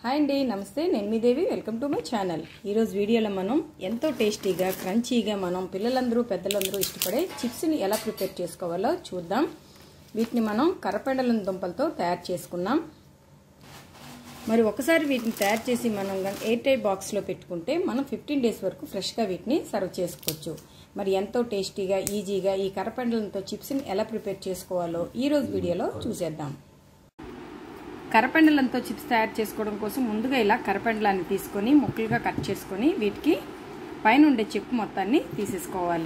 hi అండి నమస్తే నేను మీ Devi welcome to my channel ఈరోజు వీడియోలో మనం ఎంతో టేస్టీగా క్రంచీగా మనం పిల్లలందరూ పెద్దలందరూ ఇష్టపడే చిప్స్ని ఎలా ప్రిపేర్ చేసుకోవాలో చూద్దాం వీటిని మనం కర్రపెండలం దుంపలతో తయారు చేసుకున్నాం మరి ఒకసారి వీటిని తయారు చేసి మనం ఎయిర్ టైప్ బాక్స్లో పెట్టుకుంటే మనం ఫిఫ్టీన్ డేస్ వరకు ఫ్రెష్గా వీటిని సర్వ్ చేసుకోవచ్చు మరి ఎంతో టేస్టీగా ఈజీగా ఈ కర్రపెండలంతో చిప్స్ని ఎలా ప్రిపేర్ చేసుకోవాలో ఈరోజు వీడియోలో చూసేద్దాం కరపెండలంతో చిప్స్ తయారు చేసుకోవడం కోసం ముందుగా ఇలా కరపెండలాన్ని తీసుకొని ముక్కలుగా కట్ చేసుకొని వీటికి పైన ఉండే చెక్కు మొత్తాన్ని తీసేసుకోవాలి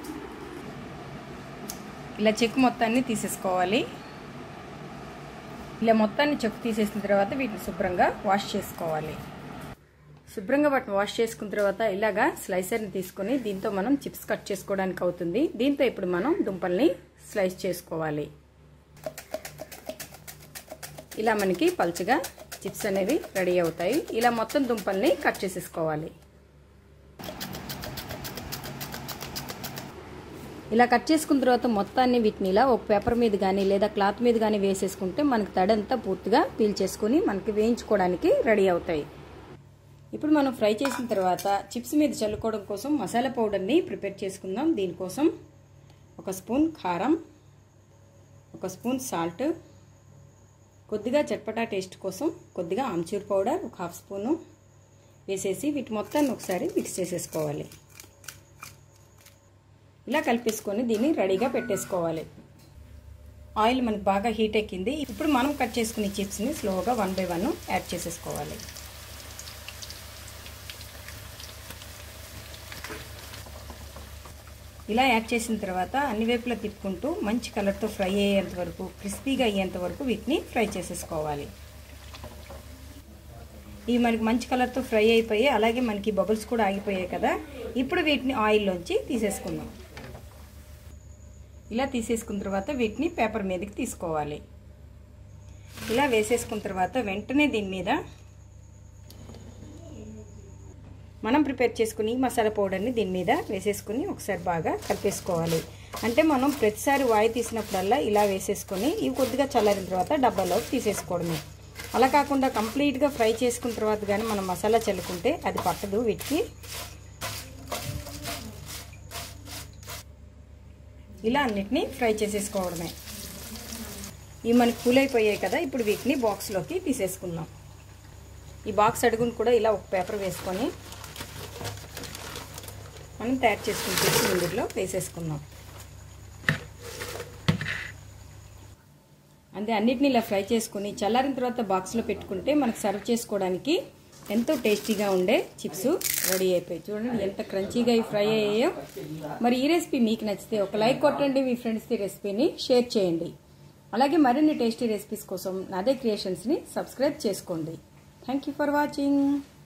ఇలా చెక్కు మొత్తాన్ని తీసేసుకోవాలి ఇలా మొత్తాన్ని చెక్కు తీసేసిన తర్వాత వీటిని శుభ్రంగా వాష్ చేసుకోవాలి శుభ్రంగా వాటిని వాష్ చేసుకున్న తర్వాత ఇలాగా స్లైసర్ని తీసుకొని దీంతో మనం చిప్స్ కట్ చేసుకోవడానికి అవుతుంది దీంతో ఇప్పుడు మనం దుంపల్ని స్లైస్ చేసుకోవాలి ఇలా మనకి పలుచగా చిప్స్ అనేవి రెడీ అవుతాయి ఇలా మొత్తం దుంపల్ని కట్ చేసేసుకోవాలి ఇలా కట్ చేసుకున్న తర్వాత మొత్తాన్ని వీటిని ఇలా ఒక పేపర్ మీద కానీ లేదా క్లాత్ మీద కానీ వేసేసుకుంటే మనకి తడంతా పూర్తిగా పీల్ చేసుకుని మనకి వేయించుకోవడానికి రెడీ అవుతాయి ఇప్పుడు మనం ఫ్రై చేసిన తర్వాత చిప్స్ మీద చల్లుకోవడం కోసం మసాలా పౌడర్ని ప్రిపేర్ చేసుకుందాం దీనికోసం ఒక స్పూన్ కారం ఒక స్పూన్ సాల్ట్ కొద్దిగా చట్పటా టేస్ట్ కోసం కొద్దిగా ఆమ్చూర్ పౌడర్ ఒక హాఫ్ స్పూను వేసేసి వీటి మొత్తాన్ని ఒకసారి మిక్స్ చేసేసుకోవాలి ఇలా కలిపేసుకొని దీన్ని రెడీగా పెట్టేసుకోవాలి ఆయిల్ మనకు బాగా హీట్ ఎక్కింది ఇప్పుడు మనం కట్ చేసుకునే చిప్స్ని స్లోగా వన్ బై వన్ యాడ్ చేసేసుకోవాలి ఇలా యాడ్ చేసిన తర్వాత అన్ని వైపులా తిప్పుకుంటూ మంచి కలర్తో ఫ్రై అయ్యేంత వరకు క్రిస్పీగా అయ్యేంత వరకు వీటిని ఫ్రై చేసేసుకోవాలి ఇవి మనకి మంచి కలర్తో ఫ్రై అయిపోయి అలాగే మనకి బబుల్స్ కూడా ఆగిపోయాయి కదా ఇప్పుడు వీటిని ఆయిల్లోంచి తీసేసుకుందాం ఇలా తీసేసుకున్న తర్వాత వీటిని పేపర్ మీదకి తీసుకోవాలి ఇలా వేసేసుకున్న తర్వాత వెంటనే దీని మీద మనం ప్రిపేర్ చేసుకుని మసాలా పౌడర్ని దీని మీద వేసేసుకుని ఒకసారి బాగా కలిపేసుకోవాలి అంటే మనం ప్రతిసారి వాయి తీసినప్పుడల్లా ఇలా వేసేసుకొని ఇవి కొద్దిగా చల్లారిన తర్వాత డబ్బాలోకి తీసేసుకోవడమే అలా కాకుండా కంప్లీట్గా ఫ్రై చేసుకున్న తర్వాత కానీ మనం మసాలా చల్లుకుంటే అది పట్టదు వీటికి ఇలా అన్నిటినీ ఫ్రై చేసేసుకోవడమే ఇవి మనకి కూల్ అయిపోయాయి కదా ఇప్పుడు వీటిని బాక్స్లోకి తీసేసుకుందాం ఈ బాక్స్ అడుగును కూడా ఇలా ఒక పేపర్ వేసుకొని మనం తయారు చేసుకుని ఇందులో వేసేసుకుందాం అంతే అన్నిటిని ఇలా ఫ్రై చేసుకుని చల్లారిన తర్వాత బాక్స్లో పెట్టుకుంటే మనకు సర్వ్ చేసుకోవడానికి ఎంతో టేస్టీగా ఉండే చిప్స్ రెడీ అయిపోయాయి చూడండి ఎంత క్రంచీగా ఈ ఫ్రై అయ్యాయో మరి ఈ రెసిపీ మీకు నచ్చితే ఒక లైక్ కొట్టండి మీ ఫ్రెండ్స్కి రెసిపీని షేర్ చేయండి అలాగే మరిన్ని టేస్టీ రెసిపీస్ కోసం నాదే క్రియేషన్స్ని సబ్స్క్రైబ్ చేసుకోండి థ్యాంక్ ఫర్ వాచింగ్